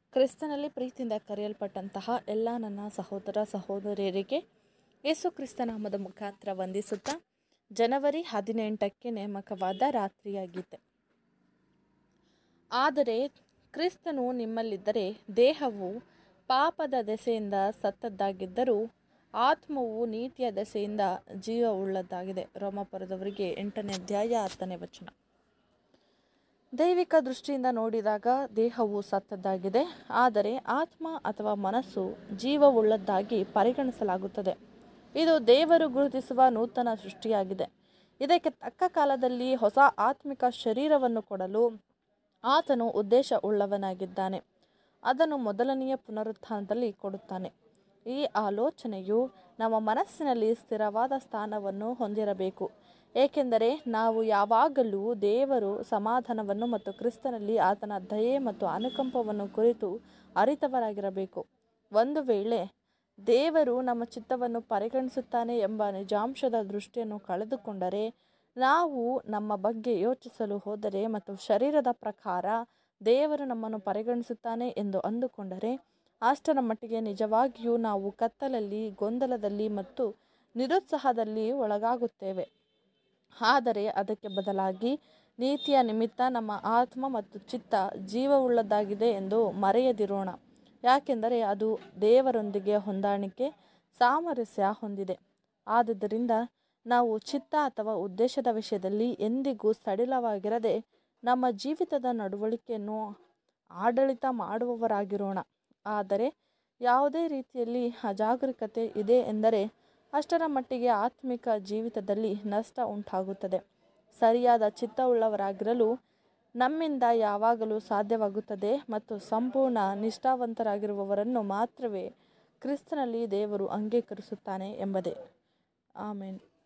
ಕ್ರಿಸ್ತನಲ್ಲಿ ಪ್ರೀತಿಯಿಂದ ಕರೆಯಲ್ಪಟ್ಟಂತಹ ಎಲ್ಲ ನನ್ನ ಸಹೋದರ ಸಹೋದರಿಯರಿಗೆ ಯೇಸು ಕ್ರಿಸ್ತನಾಮದ ಮುಖಾಂತರ ವಂದಿಸುತ್ತಾ ಜನವರಿ ಹದಿನೆಂಟಕ್ಕೆ ನೇಮಕವಾದ ರಾತ್ರಿಯಾಗಿದೆ ಆದರೆ ಕ್ರಿಸ್ತನು ನಿಮ್ಮಲ್ಲಿದ್ದರೆ ದೇಹವು ಪಾಪದ ದೆಸೆಯಿಂದ ಸತ್ತದ್ದಾಗಿದ್ದರೂ ಆತ್ಮವು ನೀತಿಯ ದೆಸೆಯಿಂದ ಜೀವವುಳ್ಳದ್ದಾಗಿದೆ ರೋಮಪುರದವರಿಗೆ ಎಂಟನೇ ಅಧ್ಯಾಯ ಹತ್ತನೇ ವಚನ ದೈವಿಕ ದೃಷ್ಟಿಯಿಂದ ನೋಡಿದಾಗ ದೇಹವು ಸತ್ತದ್ದಾಗಿದೆ ಆದರೆ ಆತ್ಮ ಅಥವಾ ಮನಸ್ಸು ಜೀವವುಳ್ಳದ್ದಾಗಿ ಪರಿಗಣಿಸಲಾಗುತ್ತದೆ ಇದು ದೇವರು ಗುರುತಿಸುವ ನೂತನ ಸೃಷ್ಟಿಯಾಗಿದೆ ಇದಕ್ಕೆ ತಕ್ಕ ಕಾಲದಲ್ಲಿ ಹೊಸ ಆತ್ಮಿಕ ಶರೀರವನ್ನು ಕೊಡಲು ಆತನು ಉದ್ದೇಶ ಉಳ್ಳವನಾಗಿದ್ದಾನೆ ಅದನ್ನು ಮೊದಲನೆಯ ಪುನರುತ್ಥಾನದಲ್ಲಿ ಕೊಡುತ್ತಾನೆ ಈ ಆಲೋಚನೆಯು ನಮ್ಮ ಮನಸ್ಸಿನಲ್ಲಿ ಸ್ಥಿರವಾದ ಸ್ಥಾನವನ್ನು ಹೊಂದಿರಬೇಕು ಏಕೆಂದರೆ ನಾವು ಯಾವಾಗಲೂ ದೇವರು ಸಮಾಧಾನವನ್ನು ಮತ್ತು ಕ್ರಿಸ್ತನಲ್ಲಿ ಆತನ ದಯೆ ಮತ್ತು ಅನುಕಂಪವನ್ನು ಕುರಿತು ಅರಿತವರಾಗಿರಬೇಕು ಒಂದು ವೇಳೆ ದೇವರು ನಮ್ಮ ಚಿತ್ತವನ್ನು ಪರಿಗಣಿಸುತ್ತಾನೆ ಎಂಬ ನಿಜಾಂಶದ ದೃಷ್ಟಿಯನ್ನು ಕಳೆದುಕೊಂಡರೆ ನಾವು ನಮ್ಮ ಬಗ್ಗೆ ಯೋಚಿಸಲು ಹೋದರೆ ಮತ್ತು ಶರೀರದ ಪ್ರಕಾರ ದೇವರು ನಮ್ಮನ್ನು ಪರಿಗಣಿಸುತ್ತಾನೆ ಎಂದು ಅಂದುಕೊಂಡರೆ ಅಷ್ಟರ ಮಟ್ಟಿಗೆ ನಿಜವಾಗಿಯೂ ನಾವು ಕತ್ತಲಲ್ಲಿ ಗೊಂದಲದಲ್ಲಿ ಮತ್ತು ನಿರುತ್ಸಾಹದಲ್ಲಿ ಒಳಗಾಗುತ್ತೇವೆ ಆದರೆ ಅದಕ್ಕೆ ಬದಲಾಗಿ ನೀತಿಯ ನಿಮಿತ್ತ ನಮ್ಮ ಆತ್ಮ ಮತ್ತು ಚಿತ್ತ ಜೀವವುಳ್ಳದ್ದಾಗಿದೆ ಎಂದು ಮರೆಯದಿರೋಣ ಯಾಕೆಂದರೆ ಅದು ದೇವರೊಂದಿಗೆ ಹೊಂದಾಣಿಕೆ ಸಾಮರಸ್ಯ ಹೊಂದಿದೆ ಆದುದರಿಂದ ನಾವು ಚಿತ್ತ ಅಥವಾ ಉದ್ದೇಶದ ವಿಷಯದಲ್ಲಿ ಎಂದಿಗೂ ಸಡಿಲವಾಗಿರದೆ ನಮ್ಮ ಜೀವಿತದ ನಡವಳಿಕೆಯನ್ನು ಆಡಳಿತ ಮಾಡುವವರಾಗಿರೋಣ ಆದರೆ ಯಾವುದೇ ರೀತಿಯಲ್ಲಿ ಅಜಾಗರೂಕತೆ ಇದೆ ಎಂದರೆ ಅಷ್ಟರ ಮಟ್ಟಿಗೆ ಆತ್ಮಿಕ ಜೀವಿತದಲ್ಲಿ ನಷ್ಟ ಉಂಟಾಗುತ್ತದೆ ಸರಿಯಾದ ಚಿತ್ತವುಳ್ಳವರಾಗಿರಲು ನಮ್ಮಿಂದ ಯಾವಾಗಲೂ ಸಾಧ್ಯವಾಗುತ್ತದೆ ಮತ್ತು ಸಂಪೂರ್ಣ ನಿಷ್ಠಾವಂತರಾಗಿರುವವರನ್ನು ಮಾತ್ರವೇ ಕ್ರಿಸ್ತನಲ್ಲಿ ದೇವರು ಅಂಗೀಕರಿಸುತ್ತಾನೆ ಎಂಬುದೇ ಆಮೇನ್